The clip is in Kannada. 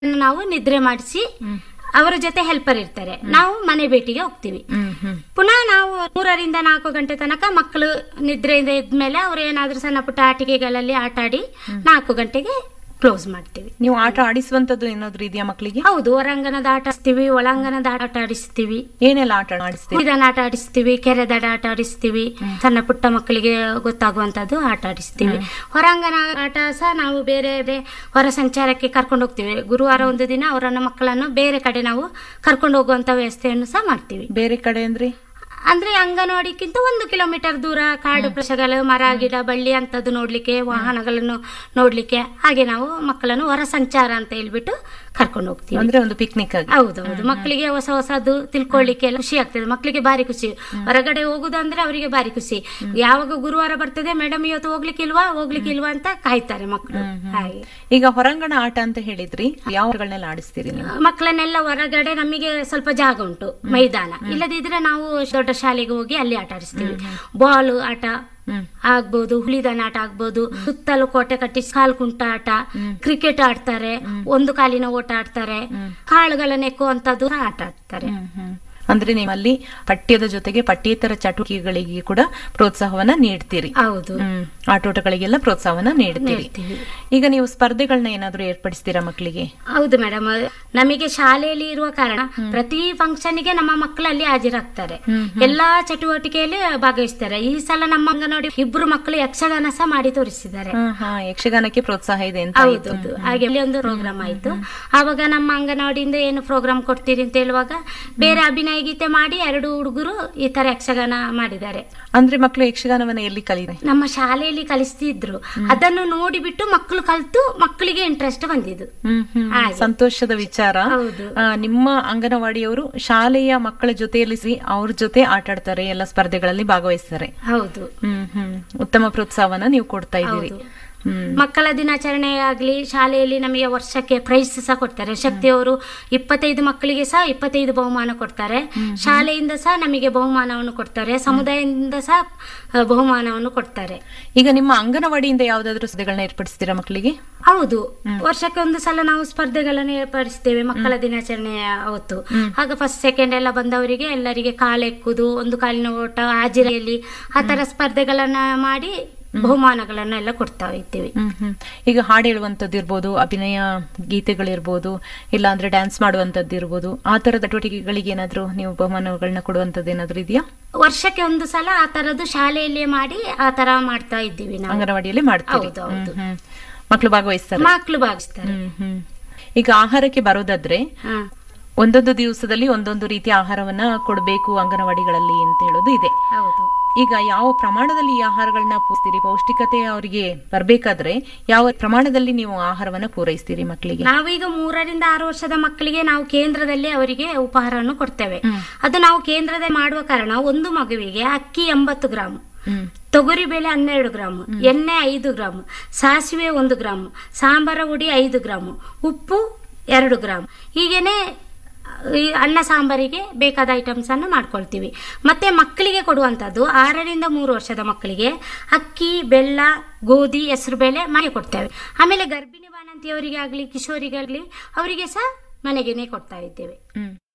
ನಾವು ನಿದ್ರೆ ಮಾಡಿಸಿ ಅವರ ಜೊತೆ ಹೆಲ್ಪರ್ ಇರ್ತಾರೆ ನಾವು ಮನೆ ಭೇಟಿಗೆ ಹೋಗ್ತೀವಿ ಹ್ಮ್ ಹ್ಮ್ ಪುನಃ ನಾವು ಮೂರರಿಂದ ನಾಲ್ಕು ಗಂಟೆ ತನಕ ಮಕ್ಕಳು ನಿದ್ರೆಯಿಂದ ಇದ್ಮೇಲೆ ಅವ್ರು ಏನಾದ್ರೂ ಸಣ್ಣ ಪುಟ್ಟ ಆಟಿಕೆಗಳಲ್ಲಿ ಆಟ ಆಡಿ ನಾಲ್ಕು ಗಂಟೆಗೆ ಕ್ಲೋಸ್ ಮಾಡ್ತೀವಿ ನೀವು ಆಟ ಆಡಿಸುವಂತದ್ದು ಏನಾದ್ರು ಇದೆಯಾ ಮಕ್ಕಳಿಗೆ ಹೌದು ಹೊರಾಂಗಣದ ಆಟ ಆಡಿಸ್ತೀವಿ ಒಳಾಂಗಣದ ಆಟ ಆಡಿಸ್ತೀವಿ ಏನೆಲ್ಲ ಆಟ ಆಡಿಸ್ತೀರಿ ಮೈದಾನ ಆಟ ಆಡಿಸ್ತೀವಿ ಕೆರೆ ದಡ ಆಟ ಆಡಿಸ್ತೀವಿ ಸಣ್ಣ ಪುಟ್ಟ ಮಕ್ಕಳಿಗೆ ಗೊತ್ತಾಗುವಂತದ್ದು ಆಟ ಆಡಿಸ್ತೀವಿ ಹೊರಾಂಗಣ ಆಟ ಸಹ ನಾವು ಬೇರೆ ಬೇರೆ ಹೊರ ಸಂಚಾರಕ್ಕೆ ಕರ್ಕೊಂಡು ಹೋಗ್ತೀವಿ ಗುರುವಾರ ಒಂದು ದಿನ ಅವರನ್ನ ಮಕ್ಕಳನ್ನು ಬೇರೆ ಕಡೆ ನಾವು ಕರ್ಕೊಂಡು ಹೋಗುವಂತ ವ್ಯವಸ್ಥೆಯನ್ನು ಸಹ ಮಾಡ್ತೀವಿ ಬೇರೆ ಕಡೆ ಅಂದ್ರೆ ಅಂದ್ರೆ ಅಂಗನವಾಡಿಕ್ಕಿಂತ ಒಂದು ಕಿಲೋಮೀಟರ್ ದೂರ ಕಾಡು ಪ್ರದೇಶಗಳು ಮರ ಗಿಡ ಬಳ್ಳಿ ಅಂತದ್ದು ನೋಡ್ಲಿಕ್ಕೆ ವಾಹನಗಳನ್ನು ನೋಡ್ಲಿಕ್ಕೆ ಹಾಗೆ ನಾವು ಮಕ್ಕಳನ್ನು ಹೊರ ಸಂಚಾರ ಅಂತ ಹೇಳ್ಬಿಟ್ಟು ಕರ್ಕೊಂಡು ಹೋಗ್ತೀವಿ ಅಂದ್ರೆ ಒಂದು ಪಿಕ್ನಿಕ್ ಆಗಿ ಹೌದು ಹೌದು ಮಕ್ಕಳಿಗೆ ಹೊಸ ಹೊಸದು ತಿಳ್ಕೊಳ್ಳಿಕ್ಕೆ ಎಲ್ಲ ಖುಷಿ ಆಗ್ತದೆ ಮಕ್ಕಳಿಗೆ ಭಾರಿ ಖುಷಿ ಹೊರಗಡೆ ಹೋಗುದಂದ್ರೆ ಅವರಿಗೆ ಭಾರಿ ಖುಷಿ ಯಾವಾಗ ಗುರುವಾರ ಬರ್ತದೆ ಮೇಡಮ್ ಇವತ್ತು ಹೋಗ್ಲಿಕ್ಕೆ ಇಲ್ವಾ ಹೋಗ್ಲಿಕ್ಕೆ ಇಲ್ವಾ ಅಂತ ಕಾಯ್ತಾರೆ ಮಕ್ಕಳು ಹಾಗೆ ಈಗ ಹೊರಾಂಗಣ ಆಟ ಅಂತ ಹೇಳಿದ್ರಿ ಯಾವ ಆಟಗಳನ್ನೆಲ್ಲ ಆಡಿಸ್ತೀರಿ ನೀವು ಮಕ್ಕಳನ್ನೆಲ್ಲ ಹೊರಗಡೆ ನಮಗೆ ಸ್ವಲ್ಪ ಜಾಗ ಉಂಟು ಮೈದಾನ ಇಲ್ಲದಿದ್ರೆ ನಾವು ದೊಡ್ಡ ಶಾಲೆಗೆ ಹೋಗಿ ಅಲ್ಲಿ ಆಟ ಆಡಿಸ್ತೀವಿ ಬಾಲ್ ಆಟ ಹ್ಮ್. ಆಗ್ಬೋದು ಹುಲಿದನ ಆಟ ಆಗ್ಬೋದು ಸುತ್ತಲೂ ಕೋಟೆ ಕಟ್ಟಿ ಕಾಲ್ ಕುಂಟ ಆಟ ಕ್ರಿಕೆಟ್ ಆಡ್ತಾರೆ ಒಂದು ಕಾಲಿನ ಓಟ ಆಡ್ತಾರೆ ಕಾಳುಗಳ ನೆಕ್ಕುವಂತದ್ದು ಆಟ ಆಡ್ತಾರೆ ಹ್ಮ್, ಹ್ಮ್. ಅಂದ್ರೆ ನಿಮ್ಮಲ್ಲಿ ಪಠ್ಯದ ಜೊತೆಗೆ ಪಠ್ಯೇತರ ಚಟುವಟಿಕೆಗಳಿಗೆ ಕೂಡ ಪ್ರೋತ್ಸಾಹವನ್ನ ನೀಡ್ತೀರಿ ಹೌದು ಹ್ಮ್ ಆಟೋಟಗಳಿಗೆಲ್ಲ ಪ್ರೋತ್ಸಾಹವನ್ನ ನೀಡ್ತೀರಿ ನೀಡ್ತೀವಿ. ಈಗ ನೀವು ಸ್ಪರ್ಧೆಗಳನ್ನ ಏನಾದ್ರೂ ಏರ್ಪಡಿಸ್ತೀರಾ ಮಕ್ಕಳಿಗೆ ಹೌದು ಮೇಡಮ್ ನಮಗೆ ಶಾಲೆಯಲ್ಲಿ ಇರುವ ಕಾರಣ ಪ್ರತಿ ಫಂಕ್ಷನ್ ಗೆ ನಮ್ಮ ಮಕ್ಕಳು ಅಲ್ಲಿ ಹಾಜರಾಗ್ತಾರೆ ಎಲ್ಲಾ ಚಟುವಟಿಕೆಯಲ್ಲಿ ಭಾಗವಹಿಸ್ತಾರೆ ಈ ಸಲ ನಮ್ಮ ಅಂಗನವಾಡಿ ಇಬ್ರು ಮಕ್ಕಳು ಯಕ್ಷಗಾನ ಸಹ ಮಾಡಿ ತೋರಿಸಿದ್ದಾರೆ ಹಾ ಹಾ ಯಕ್ಷಗಾನಕ್ಕೆ ಪ್ರೋತ್ಸಾಹ ಇದೆ ಅಂತ ಆಯ್ತು. ಹೌದೌದು ಹಾಗೆ ಅಲ್ಲಿ ಒಂದು ಪ್ರೋಗ್ರಾಮ್ ಆಯ್ತು ಆವಾಗ ನಮ್ಮ ಅಂಗನವಾಡಿಯಿಂದ ಏನು ಪ್ರೋಗ್ರಾಮ್ ಕೊಡ್ತೀರಿ ಅಂತ ಹೇಳುವಾಗ ಬೇರೆ ಅಭಿನಯ ಗೀತೆ ಮಾಡಿ ಎರಡು ಹುಡುಗರು ಈ ತರ ಯಕ್ಷಗಾನ ಮಾಡಿದ್ದಾರೆ ಅಂದ್ರೆ ಮಕ್ಕಳು ಯಕ್ಷಗಾನವನ್ನ ಎಲ್ಲಿ ಕಲಿತಾರೆ ನಮ್ಮ ಶಾಲೆಯಲ್ಲಿ ಕಲಿಸ್ತಿದ್ರು ಅದನ್ನು ನೋಡಿಬಿಟ್ಟು ಮಕ್ಕಳು ಕಲ್ತು ಮಕ್ಕಳಿಗೆ ಇಂಟ್ರೆಸ್ಟ್ ಬಂದಿದ್ದು ಹ್ಮ್ ಹ್ಮ್ ಹಾಗೆ. ಸಂತೋಷದ ವಿಚಾರ ಹೌದು. ಆ, ನಿಮ್ಮ ಅಂಗನವಾಡಿಯವರು ಶಾಲೆಯ ಮಕ್ಕಳ ಜೊತೆಯಲ್ಲಿ ಸೇರಿ ಅವ್ರ ಜೊತೆ ಆಟ ಆಡ್ತಾರೆ ಎಲ್ಲ ಸ್ಪರ್ಧೆಗಳಲ್ಲಿ ಭಾಗವಹಿಸ್ತಾರೆ ಹೌದು ಹ್ಮ್ ಹ್ಮ್ ಉತ್ತಮ ಪ್ರೋತ್ಸಾಹವನ್ನ ನೀವು ಕೊಡ್ತಾ ಇದ್ದೀರಿ ಹೌದು. ಹ್ಮ್ ಮಕ್ಕಳ ದಿನಾಚರಣೆ ಆಗ್ಲಿ ಶಾಲೆಯಲ್ಲಿ ನಮಗೆ ವರ್ಷಕ್ಕೆ ಪ್ರೈಸ್ ಸಹ ಕೊಡ್ತಾರೆ ಶಕ್ತಿಯವರು ಇಪ್ಪತ್ತೈದು ಮಕ್ಕಳಿಗೆ ಸಹ ಇಪ್ಪತ್ತೈದು ಬಹುಮಾನ ಕೊಡ್ತಾರೆ ಶಾಲೆಯಿಂದ ಸಹ ನಮಗೆ ಬಹುಮಾನವನ್ನು ಕೊಡ್ತಾರೆ ಸಮುದಾಯದಿಂದ ಸಹ ಆ, ಬಹುಮಾನವನ್ನು ಕೊಡ್ತಾರೆ ಈಗ ನಿಮ್ಮ ಅಂಗನವಾಡಿಯಿಂದ ಯಾವ್ದಾದ್ರು ಸ್ಪರ್ಧೆಗಳನ್ನ ಏರ್ಪಡಿಸ್ತೀರಾ ಮಕ್ಕಳಿಗೆ ಹೌದು ವರ್ಷಕ್ಕೆ ಒಂದು ಸಲ ನಾವು ಸ್ಪರ್ಧೆಗಳನ್ನು ಏರ್ಪಡಿಸ್ತೇವೆ ಮಕ್ಕಳ ದಿನಾಚರಣೆಯ ಅವತ್ತು ಆಗ ಫಸ್ಟ್ ಸೆಕೆಂಡ್ ಎಲ್ಲ ಬಂದವರಿಗೆ ಎಲ್ಲರಿಗೆ ಕಾಲೆಕ್ಕುದು ಒಂದು ಕಾಲಿನ ಓಟ ಹಾಜಿರೆಯಲ್ಲಿ ಆ ತರ ಸ್ಪರ್ಧೆಗಳನ್ನ ಮಾಡಿ ಬಹುಮಾನಗಳನ್ನೆಲ್ಲ ಕೊಡ್ತಾ ಇದ್ದೇವೆ ಹ್ಮ್ ಹ್ಮ್ ಈಗ ಹಾಡು ಹೇಳುವಂತದ್ದು ಇರ್ಬೋದು ಅಭಿನಯ ಗೀತೆಗಳಿರ್ಬೋದು ಇಲ್ಲ ಅಂದ್ರೆ ಡ್ಯಾನ್ಸ್ ಮಾಡುವಂತದ್ದು ಇರ್ಬೋದು ಆ ತರ ಚಟುವಟಿಕೆಗಳಿಗೆ ಏನಾದ್ರು ನೀವು ಬಹುಮಾನಗಳನ್ನ ಕೊಡುವಂತದ್ದು ಏನಾದ್ರು ಇದೆಯಾ ವರ್ಷಕ್ಕೆ ಒಂದು ಸಲ ಆ ತರದ್ದು ಶಾಲೆಯಲ್ಲೇ ಮಾಡಿ ಆ ತರ ಮಾಡ್ತಾ ಇದ್ದೀವಿ ನಾವು ಅಂಗನವಾಡಿಯಲ್ಲಿ ಮಾಡ್ತೀರಿ ಹೌದು, ಹೌದು. ಹ್ಮ್, ಹ್ಮ್. ಮಕ್ಕಳು ಭಾಗವಹಿಸ್ತಾರೆ ಮಕ್ಕಳು ಭಾಗಿಸ್ತಾರೆ ಹ್ಮ್ ಹ್ಮ್ ಈಗ ಆಹಾರಕ್ಕೆ ಬರೋದಾದ್ರೆ ಹಾ. ಒಂದೊಂದು ದಿವಸದಲ್ಲಿ ಒಂದೊಂದು ರೀತಿಯ ಆಹಾರವನ್ನ ಕೊಡಬೇಕು ಅಂಗನವಾಡಿಗಳಲ್ಲಿ ಅಂತ ಹೇಳೋದು ಇದೆ ಹೌದು ಈಗ ಯಾವ ಪ್ರಮಾಣದಲ್ಲಿ ಈ ಆಹಾರಗಳನ್ನ ಪೂರ್ಸ್ತೀರಿ ಪೌಷ್ಟಿಕತೆ ಅವರಿಗೆ ಬರ್ಬೇಕಾದ್ರೆ ಯಾವ ಪ್ರಮಾಣದಲ್ಲಿ ನೀವು ಆಹಾರವನ್ನ ಪೂರೈಸ್ತೀರಿ ಮಕ್ಕಳಿಗೆ ನಾವೀಗ ಮೂರರಿಂದ ಆರು ವರ್ಷದ ಮಕ್ಕಳಿಗೆ ನಾವು ಕೇಂದ್ರದಲ್ಲಿ ಅವರಿಗೆ ಉಪಹಾರವನ್ನು ಕೊಡ್ತೇವೆ ಅದು ನಾವು ಕೇಂದ್ರದಲ್ಲಿ ಮಾಡುವ ಕಾರಣ ಒಂದು ಮಗುವಿಗೆ ಅಕ್ಕಿ ಎಂಬತ್ತು ಗ್ರಾಮ್ ಹ್ಮ್ ತೊಗರಿ ಬೇಳೆ ಹನ್ನೆರಡು ಗ್ರಾಮ್ ಎಣ್ಣೆ ಐದು ಗ್ರಾಮ್ ಸಾಸಿವೆ ಒಂದು ಗ್ರಾಮ್ ಸಾಂಬಾರ ಹುಡಿ ಐದು ಗ್ರಾಮ್ ಉಪ್ಪು ಎರಡು ಗ್ರಾಮ್ ಹೀಗೇನೆ ಈ ಅನ್ನ ಸಾಂಬಾರಿಗೆ ಬೇಕಾದ ಐಟಮ್ಸ್ ಅನ್ನು ಮಾಡ್ಕೊಳ್ತೀವಿ ಮತ್ತೆ ಮಕ್ಕಳಿಗೆ ಕೊಡುವಂತದ್ದು ಆರರಿಂದ ಮೂರು ವರ್ಷದ ಮಕ್ಕಳಿಗೆ ಅಕ್ಕಿ ಬೆಲ್ಲ ಗೋಧಿ ಹೆಸರು ಬೇಳೆ ಮನೆ ಕೊಡ್ತೇವೆ ಆಮೇಲೆ ಗರ್ಭಿಣಿ ಬಾಣಂತಿಯವರಿಗೆ ಆಗಲಿ ಕಿಶೋರಿಗಾಗ್ಲಿ ಅವರಿಗೆ ಸಹ ಮನೆಗೇನೆ ಕೊಡ್ತಾ ಇದ್ದೇವೆ ಹ್ಮ್